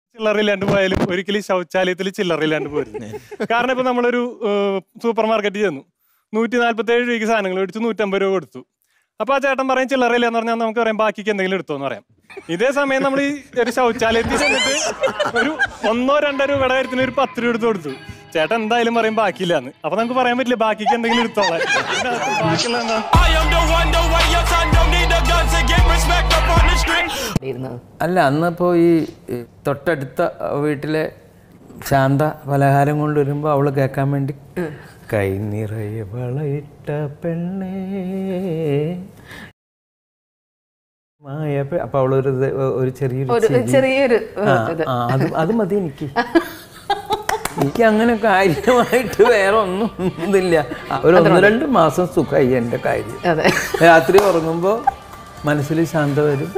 ചില്ലറയില്ലാണ്ട് പോയാലും ഒരിക്കലും ശൗചാലയത്തിൽ ചില്ലറയില്ലാണ്ട് പോരുന്നു കാരണം ഇപ്പൊ നമ്മളൊരു സൂപ്പർ മാർക്കറ്റിൽ ചെന്നു നൂറ്റി നാല്പത്തി ഏഴ് രൂപയ്ക്ക് സാധനങ്ങൾ മേടിച്ചു നൂറ്റമ്പത് രൂപ കൊടുത്തു അപ്പൊ ആ ചേട്ടൻ പറയും ചില്ലറയില്ല എന്ന് പറഞ്ഞാൽ നമുക്ക് പറയാം ബാക്കിക്ക് എന്തെങ്കിലും എടുത്തോന്ന് പറയാം ഇതേ സമയം നമ്മൾ ഈ ഒരു ശൗചാലയത്തിൽ ചെന്നിട്ട് ഒരു ഒന്നോ രണ്ടോ രൂപയുടെ കാര്യത്തിന് ഒരു പത്ത് രൂപ എടുത്ത് കൊടുത്തു ചേട്ടൻ എന്തായാലും പറയും ബാക്കിയില്ലാന്ന് അപ്പൊ നമുക്ക് പറയാൻ പറ്റില്ല ബാക്കിക്ക് എന്തെങ്കിലും എടുത്തോളാം ഇതിനകത്ത് ബാക്കിയുള്ള എന്താ I am the one, the way your son don't need a gun to get respect up on the street. ഇരുന്നത് അല്ല അന്നപ്പോൾ ഈ ഈ തൊട്ടടുത്ത വീട്ടിലെ ശാന്ത പലഹാരം കൊണ്ടുവരുമ്പോൾ അവൾ കേൾക്കാൻ വേണ്ടി കൈ നിറയെ വളയിട്ട പെണ്ണേ മായ പെ- അപ്പൊ അവളൊരു ഇത് ഒരു ചെറിയൊരു ഒരു ചിരി. ചെറിയൊരു ആ, ഇത് ആ, അത് അത് മതി എനിക്ക് എനിക്ക് അങ്ങനെ കാര്യമായിട്ട് വേറെ ഒന്നും ഇതില്ല ഒരു ഒന്ന് രണ്ട് മാസം സുഖമായി എൻ്റെ കാര്യം അതെ രാത്രി ഉറങ്ങുമ്പോൾ മനസ്സിൽ ശാന്ത വരും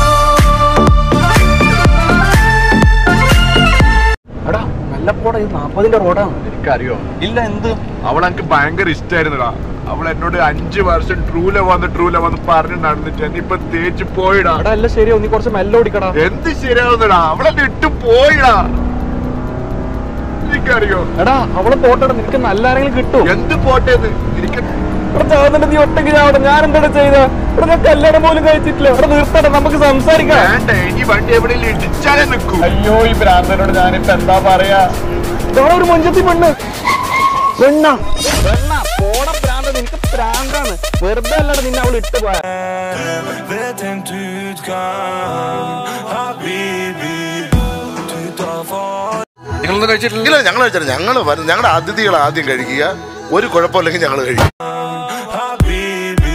എടാ വല്ലപ്പോടെ ഇത് നാപ്പതിന്റെ റോഡാണ് എനിക്കറിയോ ഇല്ല എന്ത് അവൾ എനിക്ക് ഭയങ്കര ഇഷ്ടായിരുന്നടാ അവൾ എന്നോട് അഞ്ചു വർഷം ട്രൂല വന്ന് ട്രൂല വന്ന് പറഞ്ഞു നടന്നിട്ട് എന്നെ ഇപ്പൊ തേച്ച് പോയിടാ എടാ എല്ലാം ശരിയാവും നീ കുറച്ച് മെല്ലെ ഓടിക്കടാ എന്ത് ശരിയാവുന്നടാ അവളെന്നെ ഇട്ട് പോയിടാ എനിക്കറിയോ എടാ അവള് പോട്ടെടാ നിനക്ക് നല്ല ആരെങ്കിലും കിട്ടും എന്ത് പോട്ടേന്ന് എനിക്ക് ഇവിടെ ചാവുന്നുണ്ട് നീ ഒറ്റയ്ക്ക് ചാവണം ഞാൻ എന്താ ചെയ്ത ഇവിടെ ഞാൻ കല്യാണം പോലും കഴിച്ചിട്ടില്ല ഇവിടെ നിർത്തട്ടെ നമുക്ക് സംസാരിക്കാം വേണ്ട ഇനി വണ്ടി എവിടെയെങ്കിലും ഇടിച്ചാലേ നിൽക്കൂ അയ്യോ ഈ ഭ്രാന്തനോട് ഞാനിപ്പോ എന്താ പറയാ ഇതോടെ ഒരു മുഞ്ചത്തി പെണ്ണ് പെണ്ണ പെണ്ണ പോട ഭ്രാന്ത നിനക്ക് ഭ്രാന്താണ് വെറുതെ അല്ലട നിന്നെ അവൾ ഇട്ട് പോയ Veten ut kan Habibi Tu tar for നിങ്ങളൊന്നും കഴിച്ചിട്ടില്ല ഇല്ല ഞങ്ങൾ കഴിച്ചിട്ടില്ല ഞങ്ങൾ ഞങ്ങളുടെ അതിഥികൾ ആദ്യം കഴിക്കുക ഒരു കുഴപ്പമില്ലെങ്കിൽ ഞങ്ങൾ കഴിക്കും Habibi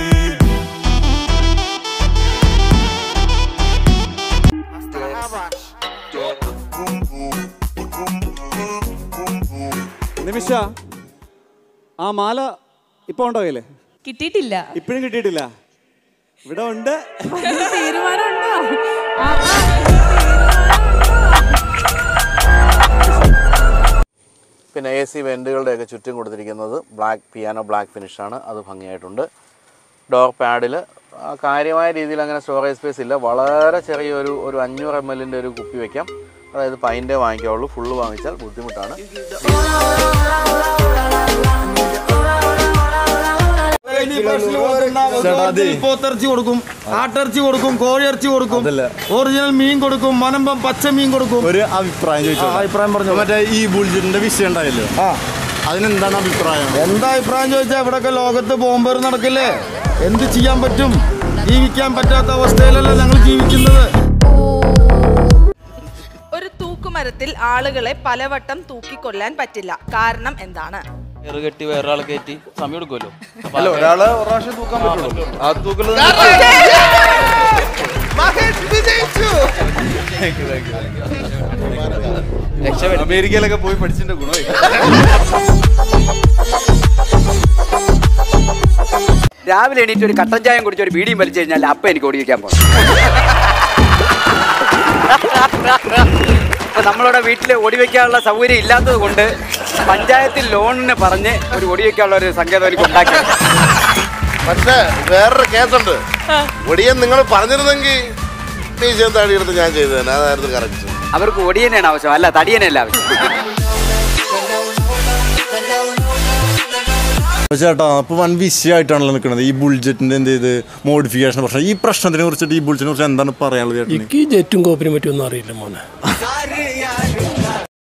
നിമിഷ ആ മാല ഇപ്പൊ ഉണ്ടോ കയ്യില് കിട്ടിയിട്ടില്ല ഇപ്പോഴും കിട്ടിയിട്ടില്ല ഇവിടെ ഉണ്ട് ഒരു തീരുമാനമുണ്ടോ ആ, ആ. പിന്നെ എ സി വെൻറ്റുകളുടെയൊക്കെ ചുറ്റും കൊടുത്തിരിക്കുന്നത് ബ്ലാക്ക് പിയാനോ ബ്ലാക്ക് ഫിനിഷാണ് അത് ഭംഗിയായിട്ടുണ്ട് ഡോർ പാഡിൽ കാര്യമായ രീതിയിൽ അങ്ങനെ സ്റ്റോറേജ് സ്പേസ് ഇല്ല വളരെ ചെറിയൊരു ഒരു അഞ്ഞൂറ് എം എല്ലിൻ്റെ ഒരു കുപ്പി വയ്ക്കാം അതായത് പൈൻ്റെ വാങ്ങിക്കാവുള്ളൂ ഫുള്ള് വാങ്ങിച്ചാൽ ബുദ്ധിമുട്ടാണ് പോത്തിറച്ചി കൊടുക്കും ആട്ടിറച്ചി കൊടുക്കും കോഴിയിറച്ചി കൊടുക്കും ഒറിജിനൽ മീൻ കൊടുക്കും മനമ്പം പച്ച മീൻ കൊടുക്കും ഒരു അഭിപ്രായം ചോദിച്ചു അഭിപ്രായം പറഞ്ഞു മറ്റേ ഈ ബുൾജിറ്റിന്റെ വിഷയം ഉണ്ടായല്ലോ ആ അതിനെന്താണ് അഭിപ്രായം എന്താ അഭിപ്രായം ചോദിച്ചാൽ ഇവിടെയൊക്കെ ലോകത്ത് ബോംബേർ നടക്കില്ലേ എന്ത് ചെയ്യാൻ പറ്റും ജീവിക്കാൻ പറ്റാത്ത അവസ്ഥയിലല്ല ഞങ്ങൾ ജീവിക്കുന്നത് ഒരു തൂക്കുമരത്തിൽ ആളുകളെ പലവട്ടം തൂക്കിക്കൊല്ലാൻ പറ്റില്ല കാരണം എന്താണ് കെട്ടി വേറൊരാളെ കയറ്റി സമയം എടുക്കുമല്ലോ അല്ല ഒരാളെ ഒരു പ്രാവശ്യം തൂക്കാൻ പറ്റുള്ളൂ ആ തൂക്കല് അമേരിക്കയിലൊക്കെ പോയി പഠിച്ചിന്റെ ഗുണമായി രാവിലെ എണീറ്റ് ഒരു കട്ടൻ ചായം കുടിച്ച് ഒരു ബീഡിയും വലിച്ചു കഴിഞ്ഞാൽ അപ്പ എനിക്ക് ഓടി വയ്ക്കാൻ പോകും അപ്പൊ നമ്മളുടെ വീട്ടിൽ ഒടി വയ്ക്കാനുള്ള സൗകര്യം ഇല്ലാത്തത് കൊണ്ട് പഞ്ചായത്തിൽ ലോണിന് പറഞ്ഞ് ഒരു ഒടി വയ്ക്കാനുള്ള ഒരു സങ്കേതം എനിക്ക് ഉണ്ടാക്കി പക്ഷേ വേറൊരു കേസുണ്ട് ഒടിയൻ നിങ്ങൾ പറഞ്ഞിരുന്നെങ്കിൽ മീശയും താടിയെടുത്ത് ഞാൻ ചെയ്തു തന്നെ അതായിരുന്നു കറക്റ്റ് അവർക്ക് ഒടിയനെയാണ് ആവശ്യം അല്ല തടിയനല്ല ആവശ്യം ചേട്ടാ അപ്പൊ വൻ വിഷയമായിട്ടാണല്ലോ നിൽക്കുന്നത് ഈ ബുൾജറ്റിന്റെ എന്ത് ചെയ്ത് മോഡിഫിക്കേഷൻ പ്രശ്നം ഈ പ്രശ്നത്തിനെ കുറിച്ചിട്ട് ഈ ബുൾജറ്റിനെ കുറിച്ച് എന്താണ് പറയാനുള്ളത് ചേട്ടന് എനിക്ക് ജെറ്റും കോപ്പിനെ പറ്റിയൊന്നും അറിയില്ല മോനെ